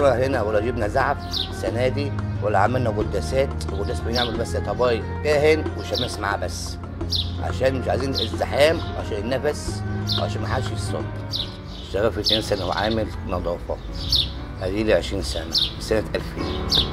ولا هنا ولا جبنا زعف السنه دي ولا عملنا قداسات القداس بنعمل بس طباي كاهن وشماس معاه بس عشان مش عايزين الزحام عشان النفس عشان ما حدش يصاب اشتغل في 2 سنه وعامل نظافه ادي لي 20 سنه سنه 2000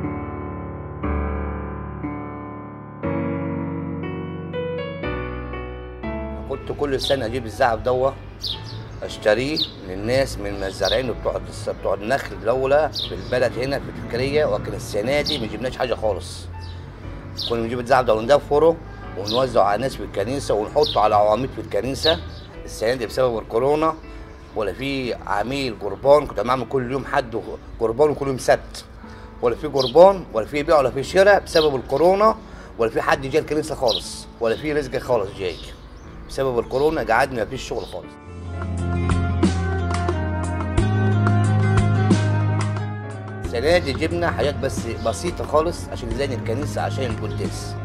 كنت كل سنه اجيب الزعف دوت اشتريه للناس من المزارعين بتوع بتوع النخل الاولى في البلد هنا في الفكريه وكان السنه دي ما جبناش حاجه خالص كنا بنجيب الزعف ده وندفره ونوزعه على الناس في الكنيسه ونحطه على عواميد في الكنيسه السنه دي بسبب الكورونا ولا في عميل قربان كنت بعمل كل يوم حد قربان وكل يوم سبت ولا في قربان ولا في بيع ولا في شراء بسبب الكورونا ولا في حد جاي الكنيسه خالص ولا في رزق خالص جاي بسبب الكورونا قعدنا ما فيش شغل خالص السنه دي جبنا حاجات بس بسيطه خالص عشان نزين الكنيسه عشان القداس